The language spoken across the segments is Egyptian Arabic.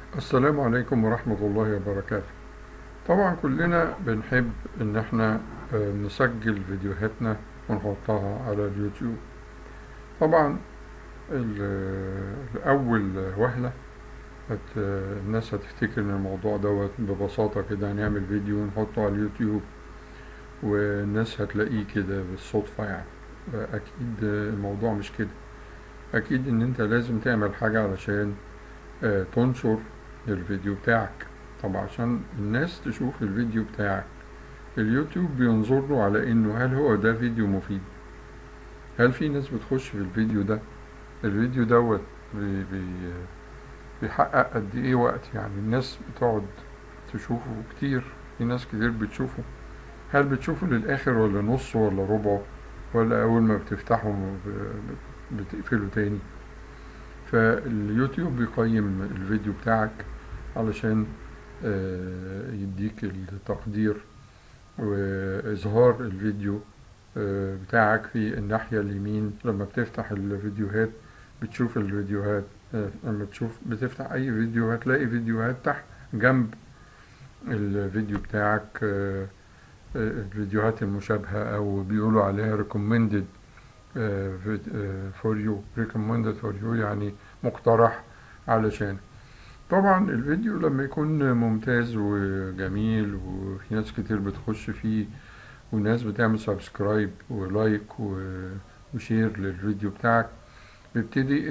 السلام عليكم ورحمة الله وبركاته طبعا كلنا بنحب ان احنا آه، نسجل فيديوهاتنا ونحطها على اليوتيوب طبعا ال- الأول وهلة هت الناس هتفتكر ان الموضوع دوت ببساطة كده هنعمل فيديو ونحطه على اليوتيوب والناس هتلاقيه كده بالصدفة يعني أكيد الموضوع مش كده أكيد إن أنت لازم تعمل حاجة علشان آه، تنشر الفيديو بتاعك طبعا عشان الناس تشوف الفيديو بتاعك اليوتيوب بينظر له على انه هل هو ده فيديو مفيد هل في ناس بتخش في الفيديو ده الفيديو دوت بي بي بيحقق قد ايه وقت يعني الناس بتقعد تشوفه كتير في ناس كتير بتشوفه هل بتشوفه للاخر ولا نصه ولا ربعه ولا اول ما بتفتحه ب- بتقفله تاني فاليوتيوب بيقيم الفيديو بتاعك علشان آه، يديك التقدير وإظهار الفيديو آه، بتاعك في الناحية اليمين لما بتفتح الفيديوهات بتشوف الفيديوهات آه، لما تشوف بتفتح أي فيديو هتلاقي فيديوهات تحت جنب الفيديو بتاعك آه، آه، الفيديوهات المشابهة أو بيقولوا عليها recommended آه، vid- آه، for you recommended for you يعني مقترح علشان طبعا الفيديو لما يكون ممتاز وجميل وفي ناس كتير بتخش فيه وناس بتعمل سبسكرايب ولايك و- وشير للفيديو بتاعك بيبتدي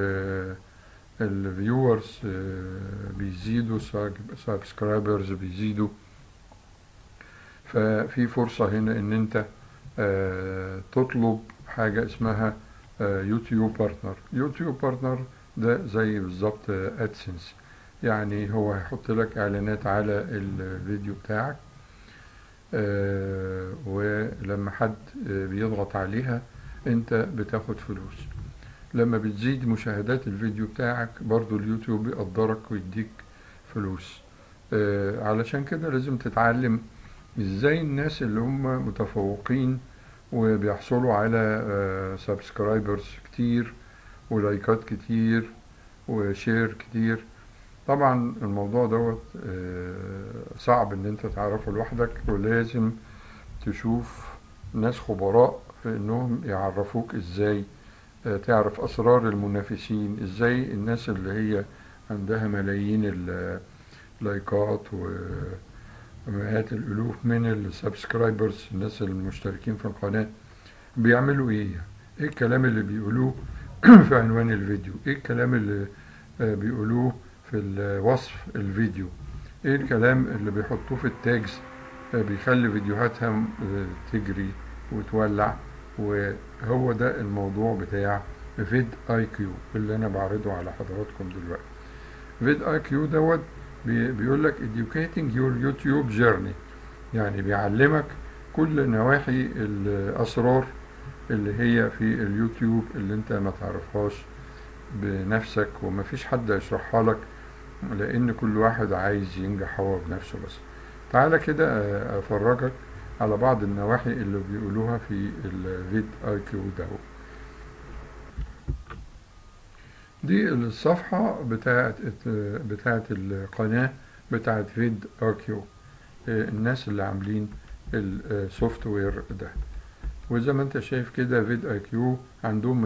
الفيورز بيزيدوا سبسكرايبرز بيزيدوا ففي فرصة هنا ان انت آه، تطلب حاجة اسمها آه، يوتيوب بارتنر يوتيوب بارتنر ده زي بالظبط ادسنس يعني هو هيحط لك اعلانات على الفيديو بتاعك آه، ولما حد آه، بيضغط عليها انت بتاخد فلوس لما بتزيد مشاهدات الفيديو بتاعك برضو اليوتيوب بيقدرك ويديك فلوس آه، علشان كده لازم تتعلم ازاي الناس اللي هم متفوقين وبيحصلوا على سبسكرايبرز كتير ولايكات كتير وشير كتير طبعا الموضوع دوت آه، صعب ان انت تعرفه لوحدك ولازم تشوف ناس خبراء في انهم يعرفوك ازاي آه، تعرف اسرار المنافسين ازاي الناس اللي هي عندها ملايين اللايكات ومئات الالوف من السبسكرايبرز الناس المشتركين في القناة بيعملوا ايه ايه الكلام اللي بيقولوه في عنوان الفيديو ايه الكلام اللي آه، بيقولوه في ال- وصف الفيديو ايه الكلام اللي بيحطوه في التاجز آه، بيخلي فيديوهاتهم آه، تجري وتولع وهو ده الموضوع بتاع فيد اي كيو اللي انا بعرضه على حضراتكم دلوقتي فيد اي كيو دوت بي- بيقول لك educating your YouTube journey يعني بيعلمك كل نواحي الاسرار اللي هي في اليوتيوب اللي انت ما تعرفهاش بنفسك ومفيش حد يشرحها لك لان كل واحد عايز ينجح هو بنفسه بس تعالى كده آه، افرجك على بعض النواحي اللي بيقولوها في الفيد اي كيو ده دي الصفحة بتاعت بتاعت القناة بتاعت فيد اي كيو الناس اللي عاملين السوفت وير ده وزي ما انت شايف كده فيد اي كيو عندهم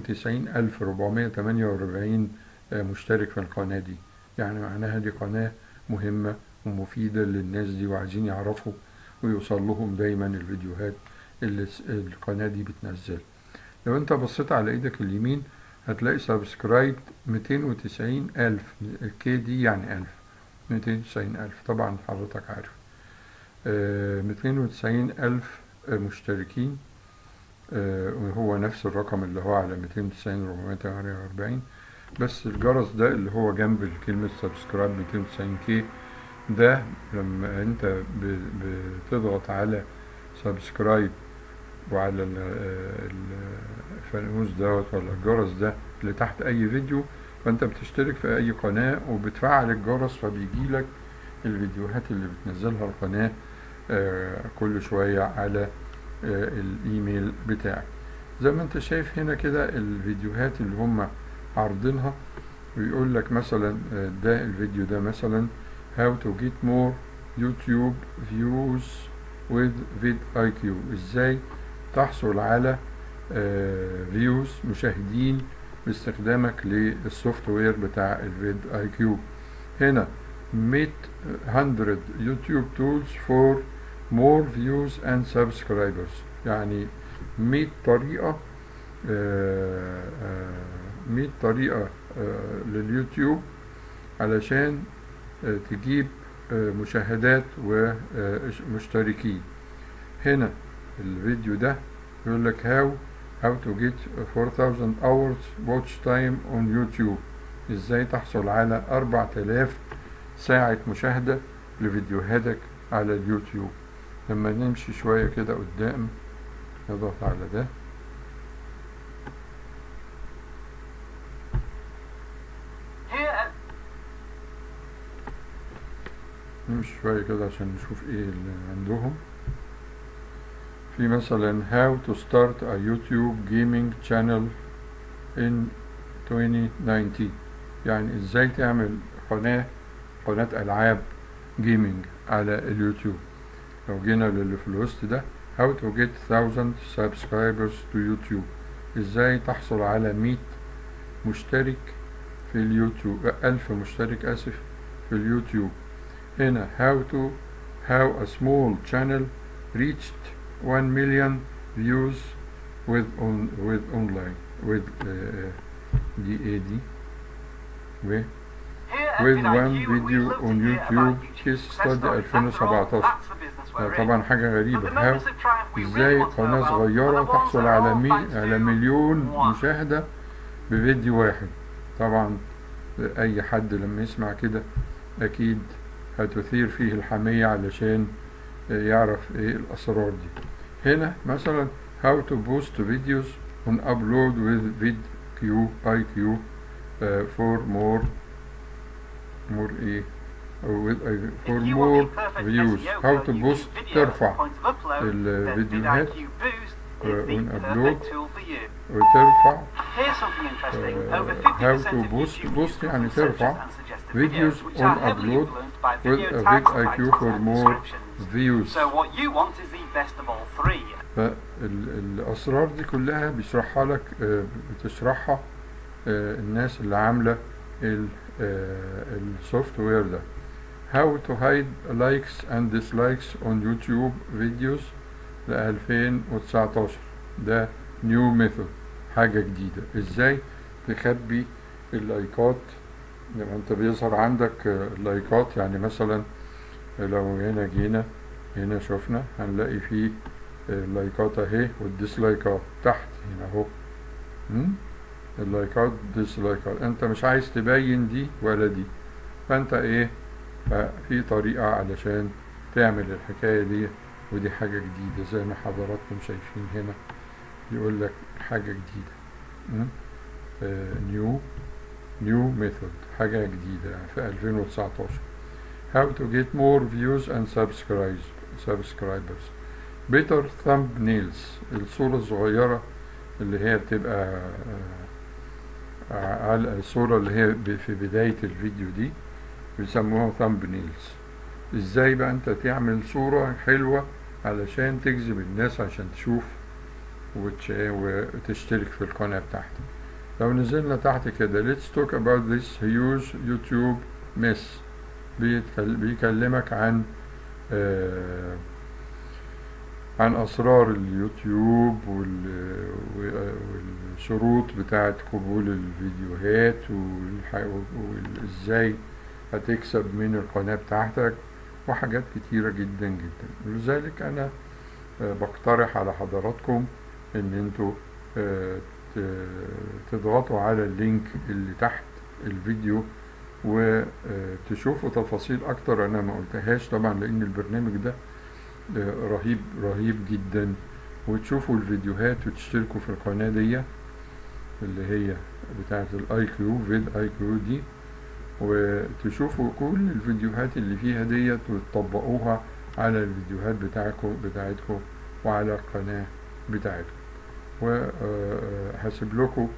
290448 مشترك في القناة دي يعني معناها دي قناة مهمة ومفيدة للناس دي وعايزين يعرفوا ويوصل لهم دايما الفيديوهات اللي س- القناة دي بتنزل لو انت بصيت على ايدك اليمين هتلاقي سبسكرايب 290 ألف الكي دي يعني ألف 290 ألف طبعا حضرتك عارف آه، 290 ألف آه، مشتركين آه، وهو نفس الرقم اللي هو على 290 448 بس الجرس ده اللي هو جنب كلمة سبسكرايب 290 كي ده لما انت ب- بتضغط على سبسكرايب وعلى ال- ال- الفانوس دوت ولا الجرس ده اللي تحت اي فيديو فانت بتشترك في اي قناة وبتفعل الجرس فبيجي لك الفيديوهات اللي بتنزلها القناة آه، كل شوية على آه، الايميل بتاعك زي ما انت شايف هنا كده الفيديوهات اللي هم عارضينها ويقول لك مثلا آه، ده الفيديو ده مثلا how to get more YouTube views with vidIQ ازاي تحصل على فيوز مشاهدين باستخدامك للسوفت وير بتاع الفيد اي كيو هنا 100 100 يوتيوب تولز فور مور فيوز اند سبسكرايبرز يعني 100 طريقة آه، آه، 100 طريقة آه، لليوتيوب علشان آه، تجيب آه، مشاهدات ومشتركين هنا الفيديو ده يقول لك how how to get 4000 hours watch time on YouTube ازاي تحصل على 4000 ساعة مشاهدة لفيديوهاتك على اليوتيوب لما نمشي شوية كده قدام نضغط على ده Here at نمشي شوية كده عشان نشوف ايه اللي عندهم في مثلا how to start a YouTube gaming channel in 2019 يعني ازاي تعمل قناة قناة ألعاب جيمنج على اليوتيوب لو جينا للي في الوسط ده how to get 1000 subscribers to YouTube ازاي تحصل على 100 مشترك في اليوتيوب ألف مشترك آسف في اليوتيوب هنا how to how a small channel reached 1 million views with on with online with uh, دي ايه دي و here at With vidIQ, one we video love to on hear YouTube, about YouTube case success study stories. After all, 2017. that's the business we're in. طبعا حاجة But غريبة the how members of Triumph, we really ازاي want to know قناة about صغيرة are the ones تحصل that are على all مي thanks على to مليون one. مشاهدة بفيديو واحد طبعا أي حد لما يسمع كده أكيد هتثير فيه الحمية علشان يعرف ايه الأسرار دي هنا مثلا how to post videos on upload with vidQ IQ uh, for more more ايه أو with uh, for If you more want the perfect views SEO how for to YouTube boost videos at ترفع the point of upload, then الفيديوهات vidIQ Boost uh, is the on perfect upload tool for you. وترفع Here's something interesting. Uh, Over how 50% to of boost- YouTube boost views يعني come from ترفع searches and suggested videos videos, which on are heavily upload influenced by with video a tags, vidIQ titles, for and more descriptions. views So what you want is the best of all three. فالأسرار دي كلها بيشرحها لك آه، بتشرحها آه، الناس اللي عاملة السوفت وير ده How to hide likes and dislikes on YouTube videos ل 2019 ده نيو ميثود حاجة جديدة ازاي تخبي اللايكات لما انت بيظهر عندك آه، اللايكات يعني مثلا لو هنا جينا هنا شفنا هنلاقي فيه اللايكات اهي والديسلايكات تحت هنا اهو م? اللايكات ديسلايكات انت مش عايز تبين دي ولا دي فانت ايه في طريقة علشان تعمل الحكاية دي ودي حاجة جديدة زي ما حضراتكم شايفين هنا يقول لك حاجة جديدة نيو نيو ميثود حاجة جديدة يعني في 2019 how to get more views and subscribes subscribers better thumbnails الصورة الصغيرة اللي هي بتبقى آه، على الصورة اللي هي ب- في بداية الفيديو دي بيسموها thumbnails ازاي بقى انت تعمل صورة حلوة علشان تجذب الناس عشان تشوف وتش- وتشترك في القناة بتاعتك لو نزلنا تحت كده let's talk about this huge YouTube mess بيتكل- بيكلمك عن آه عن أسرار اليوتيوب وال- و- والشروط بتاعة قبول الفيديوهات والح- وإزاي هتكسب من القناة بتاعتك وحاجات كتيرة جدا جدا لذلك أنا آه، بقترح على حضراتكم إن انتوا آه، ت- تضغطوا على اللينك اللي تحت الفيديو وتشوفوا تفاصيل أكتر أنا ما قلتهاش طبعا لأن البرنامج ده آه، رهيب رهيب جدا وتشوفوا الفيديوهات وتشتركوا في القناة دي اللي هي بتاعة الاي كيو فيد اي كيو دي وتشوفوا كل الفيديوهات اللي فيها ديت وتطبقوها على الفيديوهات بتاعكم بتاعتكم وعلى القناة بتاعتكم وهسيب لكم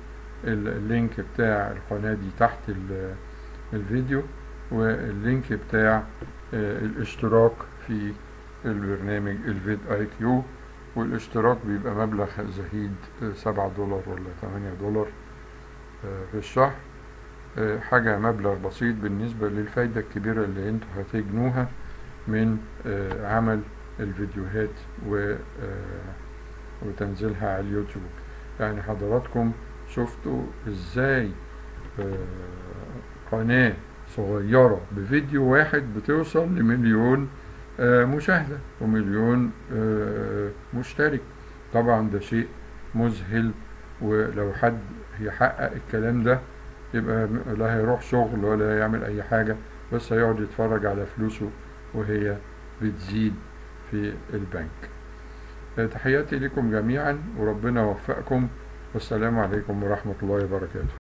ال- اللينك بتاع القناة دي تحت ال- الفيديو واللينك بتاع آه، الاشتراك في البرنامج الفيد اي كيو والاشتراك بيبقى مبلغ زهيد آه، سبعة دولار ولا تمانية دولار آه، في الشهر آه، حاجة مبلغ بسيط بالنسبة للفايدة الكبيرة اللي انتوا هتجنوها من آه، عمل الفيديوهات و آه، وتنزيلها على اليوتيوب يعني حضراتكم شفتوا ازاي آه، قناة صغيرة بفيديو واحد بتوصل لمليون آه، مشاهدة ومليون آه، مشترك طبعا ده شيء مذهل ولو حد يحقق الكلام ده يبقى م- لا هيروح شغل ولا يعمل أي حاجة بس هيقعد يتفرج على فلوسه وهي بتزيد في البنك آه، تحياتي لكم جميعا وربنا يوفقكم والسلام عليكم ورحمة الله وبركاته